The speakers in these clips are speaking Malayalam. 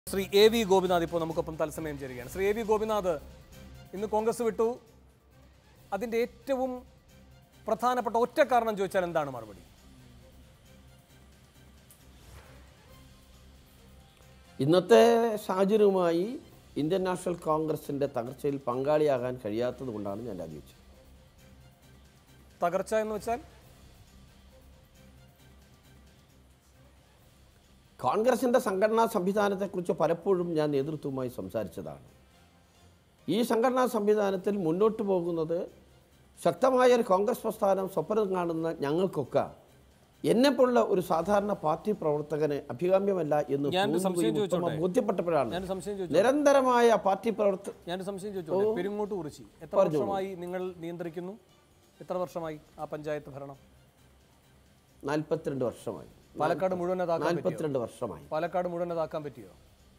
ശ്രീ എ വി ഗോപിനാഥ് ഇപ്പോൾ നമുക്കൊപ്പം തത്സമയം ചേരുകയാണ് ശ്രീ എ വി ഗോപിനാഥ് ഇന്ന് കോൺഗ്രസ് വിട്ടു അതിൻ്റെ ഏറ്റവും പ്രധാനപ്പെട്ട ഒറ്റ കാരണം ചോദിച്ചാൽ എന്താണ് മറുപടി ഇന്നത്തെ സാഹചര്യവുമായി ഇന്ത്യൻ നാഷണൽ കോൺഗ്രസിൻ്റെ തകർച്ചയിൽ പങ്കാളിയാകാൻ കഴിയാത്തത് കൊണ്ടാണ് ഞാൻ രാജിവെച്ചത് തകർച്ച എന്ന് വെച്ചാൽ കോൺഗ്രസിൻ്റെ സംഘടനാ സംവിധാനത്തെക്കുറിച്ച് പലപ്പോഴും ഞാൻ നേതൃത്വവുമായി സംസാരിച്ചതാണ് ഈ സംഘടനാ സംവിധാനത്തിൽ മുന്നോട്ട് പോകുന്നത് ശക്തമായ ഒരു കോൺഗ്രസ് പ്രസ്ഥാനം സ്വപ്നം കാണുന്ന ഞങ്ങൾക്കൊക്കെ എന്നെപ്പോലുള്ള ഒരു സാധാരണ പാർട്ടി പ്രവർത്തകന് അഭികാമ്യമല്ല എന്ന് ഞാനൊരു പൂർവ്വ സംശയം ഉത്തമ ചോദിച്ചോട്ടെ? ബോധ്യപ്പെട്ടപ്പോഴാണ് ഞാൻ സംശയം ചോദിച്ചു നിരന്തരമായ പാർട്ടി പ്രവർത്ത ഞാനൊരു സംശയം ചോദിച്ചോട്ടെ പെരുങ്ങോട്ട് കുറിച്ചി എത്ര പറഞ്ഞോളൂ. വർഷമായി നിങ്ങൾ നിയന്ത്രിക്കുന്നു എത്ര വർഷമായി ആ പഞ്ചായത്ത് ഭരണം നാൽപ്പത്തിരണ്ട് വർഷമായി പാലക്കാട് മുഴുവൻ അതാക്കാൻ പറ്റിയോ നാൽപ്പത്തിരണ്ട് വർഷമായി പാലക്കാട് മുഴുവൻ അതാക്കാൻ പറ്റിയോ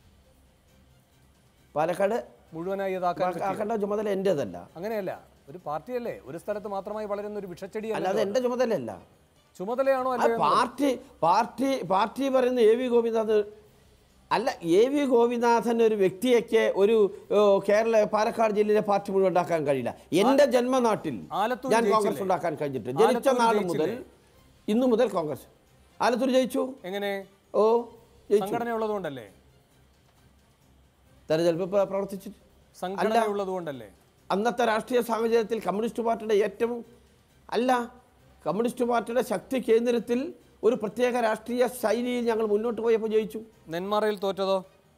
പാലക്കാട് മുഴുവനായി അതാക്കാൻ പറ്റിയോ ആക്കേണ്ട ചുമതല എൻ്റേതല്ല അങ്ങനെയല്ല ഒരു പാർട്ടിയല്ലേ ഒരു സ്ഥലത്ത് മാത്രമായി വളരുന്ന ഒരു വിഷച്ചെടിയല്ല അല്ലാതെ എൻ്റെ ചുമതലയല്ല ചുമതലയാണോ ആ അല്ലയോ പാർട്ടി പാർട്ടി പാർട്ടി പറയുന്ന എ വി ഗോപിനാഥ് അല്ല എ വി ഗോപിനാഥൻ ഒരു വ്യക്തിയൊക്കെ ഒരു ഓ, കേരള പാലക്കാട് ജില്ലയിലെ പാർട്ടി മുഴുവൻ ഉണ്ടാക്കാൻ കഴിയില്ല എൻ്റെ ജന്മനാട്ടിൽ ആലത്തൂർ ഞാൻ ജയിച്ചില്ലേ? കോൺഗ്രസ് ഉണ്ടാക്കാൻ കഴിഞ്ഞിട്ട് ജനിച്ച ആലത്തൂർ നാൾ മുതൽ ജയിച്ചില്ലേ? ഇന്നു മുതൽ കോൺഗ്രസ് ആലത്തൂർ ജയിച്ചു എങ്ങനെ ഓ ജയിച്ചു സംഘടന ഉള്ളതുകൊണ്ടല്ലേ തെരഞ്ഞെടുപ്പ് പ്ര- പ്രവർത്തിച്ചിട്ട് സംഘടന ഉള്ളതുകൊണ്ടല്ലേ അന്നത്തെ രാഷ്ട്രീയ സാഹചര്യത്തിൽ കമ്മ്യൂണിസ്റ്റ് പാർട്ടിയുടെ ഏറ്റവും അല്ല കമ്മ്യൂണിസ്റ്റ് പാർട്ടിയുടെ ശക്തി കേന്ദ്രത്തിൽ ഒരു പ്രത്യേക രാഷ്ട്രീയ ശൈലിയിൽ ഞങ്ങൾ മുന്നോട്ട് പോയപ്പോൾ ജയിച്ചു നെന്മാറയിൽ തോറ്റതോ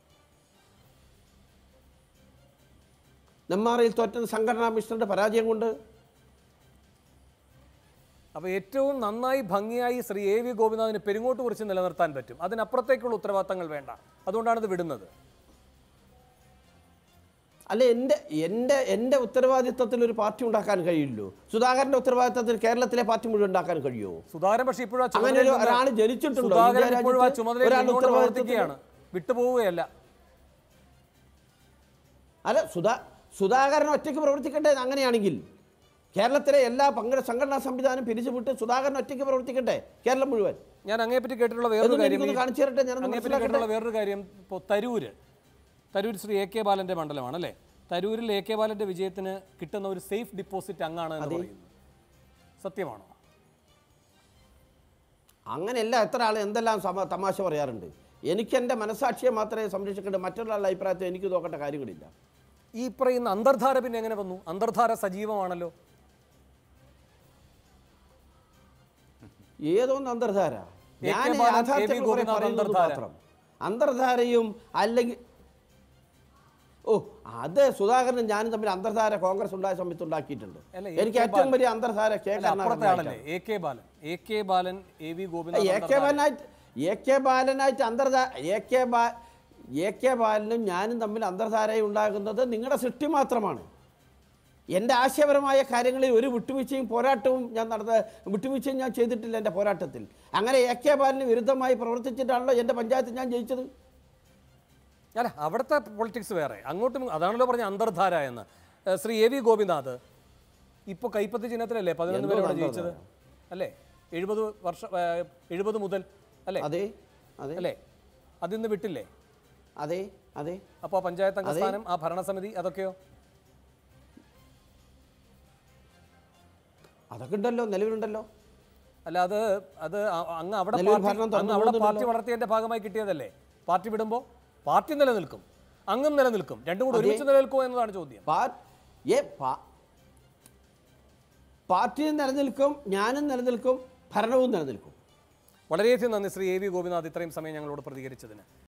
നെന്മാറയിൽ തോറ്റത് സംഘടനാ മിഷണറുടെ പരാജയം കൊണ്ട് അപ്പോൾ ഏറ്റവും നന്നായി ഭംഗിയായി ശ്രീ എ വി ഗോപിനാഥിന് പെരുങ്ങോട്ട് കുറിച്ച് നിലനിർത്താൻ പറ്റും അതിനപ്പുറത്തേക്കുള്ള ഉത്തരവാദിത്തങ്ങൾ വേണ്ട അതുകൊണ്ടാണ് ഇത് വിടുന്നത് അല്ല എൻ്റെ എൻ്റെ എൻ്റെ ഉത്തരവാദിത്വത്തിൽ ഒരു പാർട്ടി ഉണ്ടാക്കാൻ കഴിയില്ലോ സുധാകരൻ്റെ ഉത്തരവാദിത്വത്തിൽ കേരളത്തിലെ പാർട്ടി മുഴുവൻ ഉണ്ടാക്കാൻ കഴിയുമോ സുധാകരൻ പക്ഷേ ഇപ്പോഴും ആ അങ്ങനെ ചുമതലയിൽ ഒരു നിന്ന് ഒരാൾ ജനിച്ചിട്ടുണ്ടോ സുധാകരൻ ഇന്ത്യ ഇപ്പോഴും ആ രാജ്യത്ത് ചുമതലയിൽ ഒരാൾ നിന്നുകൊണ്ട് ഉത്തരവാദിത്വത്തിൽ പ്രവർത്തിക്കുകയാണ് വിട്ടുപോവുകയല്ല അല്ല സുധാ സുധാകരൻ ഒറ്റയ്ക്ക് പ്രവർത്തിക്കട്ടെ അങ്ങനെയാണെങ്കിൽ കേരളത്തിലെ എല്ലാ പങ്കെടു സംഘടനാ സംവിധാനം പിരിച്ചുവിട്ട് സുധാകരൻ ഒറ്റയ്ക്ക് പ്രവർത്തിക്കട്ടെ കേരളം മുഴുവൻ ഞാൻ അങ്ങേപ്പറ്റി കേട്ടിട്ടുള്ള വേറൊരു എന്നൊന്ന് കാര്യം എനിക്കൊന്ന് ഈ- കാണിച്ചു തരട്ടെ ഞാനൊന്ന് അങ്ങേപ്പറ്റി മനസ്സിലാക്കട്ടെ കേട്ടിട്ടുള്ള വേറൊരു കാര്യം ഇപ്പോൾ തരൂര് തരൂർ ശ്രീ എ കെ ബാലന്റെ മണ്ഡലമാണ് അല്ലേ തരൂരിൽ എ കെ ബാലന്റെ വിജയത്തിന് കിട്ടുന്ന ഒരു സേഫ് ഡിപ്പോസിറ്റ് അങ്ങാണ് എന്ന് പറയുന്നത് സത്യമാണോ അങ്ങനെയല്ല എത്ര ആൾ എന്തെല്ലാം സമ തമാശ പറയാറുണ്ട് എനിക്ക് എൻ്റെ മനസാക്ഷിയെ മാത്രമേ സംരക്ഷിക്കേണ്ടത് മറ്റൊരാളുടെ അഭിപ്രായത്തിൽ എനിക്ക് നോക്കേണ്ട കാര്യങ്ങളില്ല ഈ പറയുന്ന അന്തർധാര പിന്നെ എങ്ങനെ വന്നു അന്തർധാര സജീവമാണല്ലോ ഏതോന്ന് അന്തർധാര എ കെ ഞാൻ ബാലൻ, എ യാഥാർത്ഥ്യം വി കുറെ ഗോപിനാഥ് പറയുന്നത് അന്തർധാര. മാത്രം അന്തർധാരയും അല്ലെങ്കിൽ ഓ അത് സുധാകരനും ഞാനും തമ്മിൽ അന്തർധാര കോൺഗ്രസ് ഉണ്ടായ സമയത്ത് ഉണ്ടാക്കിയിട്ടുണ്ട് അല്ല, എ എനിക്ക് കെ ഏറ്റവും വലിയ അന്തർധാര കെ അല്ല അപ്പുറത്തെ ആളല്ലേ കരുണാകരനായിട്ടാണ്. എ കെ ബാലൻ എ കെ ബാലൻ എ വി ഗോപിനാഥ് എ കെ അന്തർധാര. ബാലനായിട്ട് എ കെ ബാലനായിട്ട് അന്തർധാര എ കെ ബാ എ കെ ബാലനും ഞാനും തമ്മിൽ അന്തർധാര ഉണ്ടാകുന്നത് നിങ്ങളുടെ സൃഷ്ടി മാത്രമാണ് എൻ്റെ ആശയപരമായ കാര്യങ്ങളിൽ ഒരു വിട്ടുവീഴ്ചയും പോരാട്ടവും ഞാൻ നടന്ന വിട്ടുവീഴ്ചയും ഞാൻ ചെയ്തിട്ടില്ല എൻ്റെ പോരാട്ടത്തിൽ അങ്ങനെ എ കെ ബാലിന് വിരുദ്ധമായി പ്രവർത്തിച്ചിട്ടാണല്ലോ എൻ്റെ പഞ്ചായത്ത് ഞാൻ ജയിച്ചത് അല്ല അവിടുത്തെ പൊളിറ്റിക്സ് വേറെ അങ്ങോട്ടും അതാണല്ലോ പറഞ്ഞ അന്തർധാര എന്ന് ഏഹ് ശ്രീ എ വി ഗോപിനാഥ് ഇപ്പോൾ കൈപ്പത്തി ചിഹ്നത്തിലല്ലേ പതിനൊന്ന് പേര് അവിടെ എന്തോ ജയിച്ചത് അല്ലേ എഴുപത് വർഷം ഏഹ് എഴുപത് മുതൽ അല്ലേ അതെ അതെ അല്ലേ അതിന്ന് വിട്ടില്ലേ അതെ അതെ അപ്പോൾ ആ പഞ്ചായത്ത് അംഗ സ്ഥാനം ആ ഭരണസമിതി അതൊക്കെയോ അതൊക്കെ ഉണ്ടല്ലോ നിലവിലുണ്ടല്ലോ അല്ല അത് അത് അ- അങ്ങ് അവിടെ നിലവിൽ പാർട്ടി- ഭരണം തുറന്നു അങ്ങ് അവിടെ പോകുന്നുണ്ടല്ലോ. പാർട്ടി വളർത്തിയതിന്റെ ഭാഗമായി കിട്ടിയതല്ലേ പാർട്ടി വിടുമ്പോൾ പാർട്ടി നിലനിൽക്കും അങ്ങും നിലനിൽക്കും രണ്ടും കൂടെ ഒരുമിച്ച് നിലനിൽക്കുമോ എന്നതാണ് ചോദ്യം പാ- ഏ പാ- പാർട്ടിയും നിലനിൽക്കും ഞാനും നിലനിൽക്കും ഭരണവും നിലനിൽക്കും വളരെയധികം നന്ദി ശ്രീ എ വി ഗോപിനാഥ് ഇത്രയും സമയം ഞങ്ങളോട് പ്രതികരിച്ചതിന്